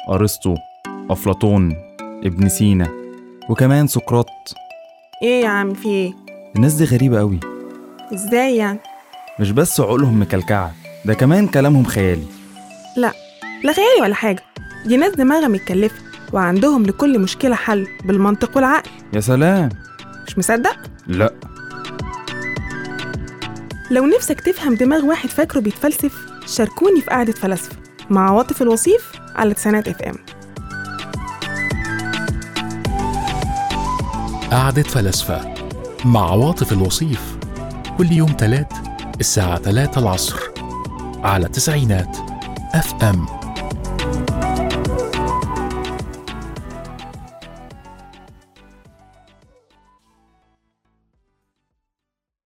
أرسطو أفلاطون ابن سينا وكمان سقراط ايه يا عم في ايه الناس دي غريبة قوي ازاي يعني مش بس عقولهم مكلكعة ده كمان كلامهم خيالي لا لا خيالي ولا حاجة دي ناس دماغها متكلفة وعندهم لكل مشكلة حل بالمنطق والعقل يا سلام مش مصدق؟ لا لو نفسك تفهم دماغ واحد فاكره بيتفلسف شاركوني في قعدة فلاسفة مع عواطف الوصيف على تسعينات اف ام قعدة فلاسفة مع عواطف الوصيف كل يوم تلات الساعة 3 العصر على تسعينات اف ام